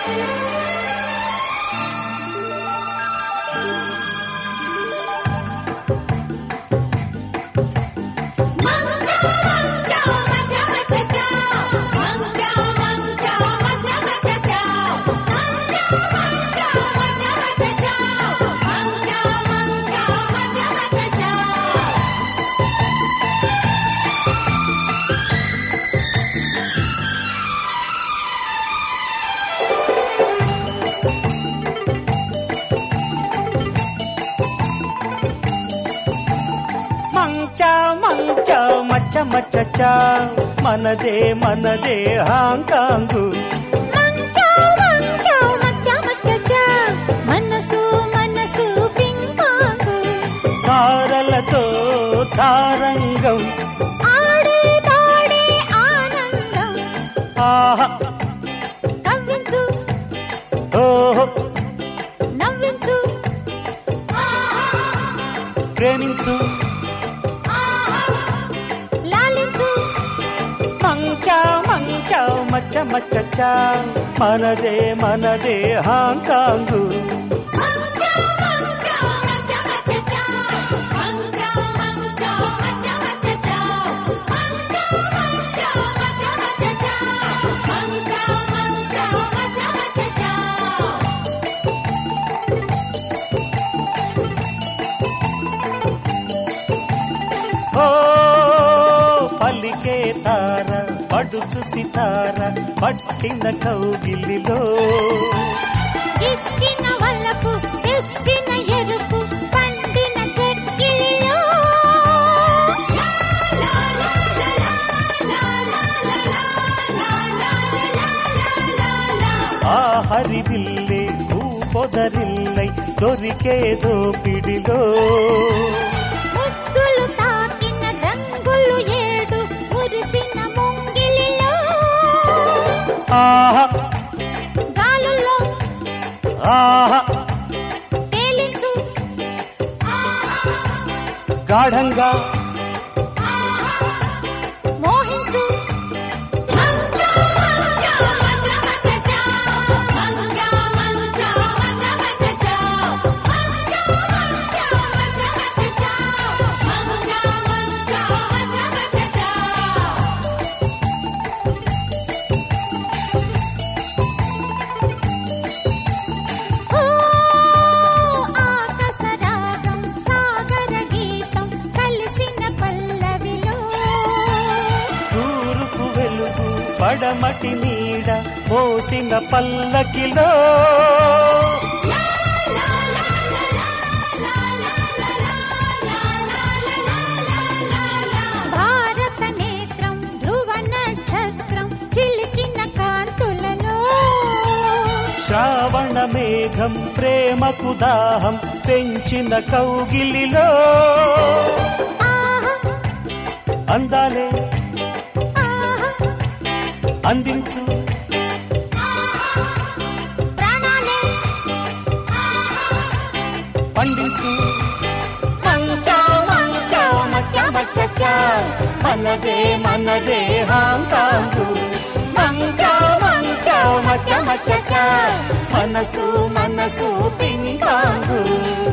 మంచ మంచ మచ్చ మచ్చ చ మనదే మనదే హాంకాంగు మనసు మనసు పింకాంగు తారలతో తారంగం ఆడే పాడే ఆనందం ఆహా కవ్వించు ఓహో నవ్వించు ప్రేమించు లాలించు మంచ మంచ మచ్చ మచ్చ చ మనదే మనదే హాంకాంగు ఓ పలికే తార పడుచు సితార పట్టిన కౌగిలిలో ఇచ్చిన వలకు తెచ్చిన ఎరుపు పండిన చెక్కిలిలో ఆ హరివిల్లే భూ పొదరిల్లై దొరికేదో పిడిలో ముద్దులు తాకిన రంగులు ఏడు మురిసిన ముంగిలిలో ఆహా గాలుల్లో ఆహా తేలించు గాఢంగా మోహించు ఓ ఆకాశరాగం సాగర గీతం కలిసిన పల్లవిలో తూరుపు వెలుగు పడమటి నీడ మోసిన పల్లకిలో భారత నేత్రం ధ్రువ నక్షత్రం చిలికిన కాంతులలో శ్రావణ మేఘం ప్రేమకు దాహం పెంచిన కౌగిలిలో ఆహా అందాలే ఆహా అందించు ప్రాణాలే పండించు మంచా మంచా మచ్చ మచ్చ చ. మనదే మనదే హాంకాంగు మంచా మంచా మచ్చ మచ్చ చ. మనసు మనసు పింకాంగు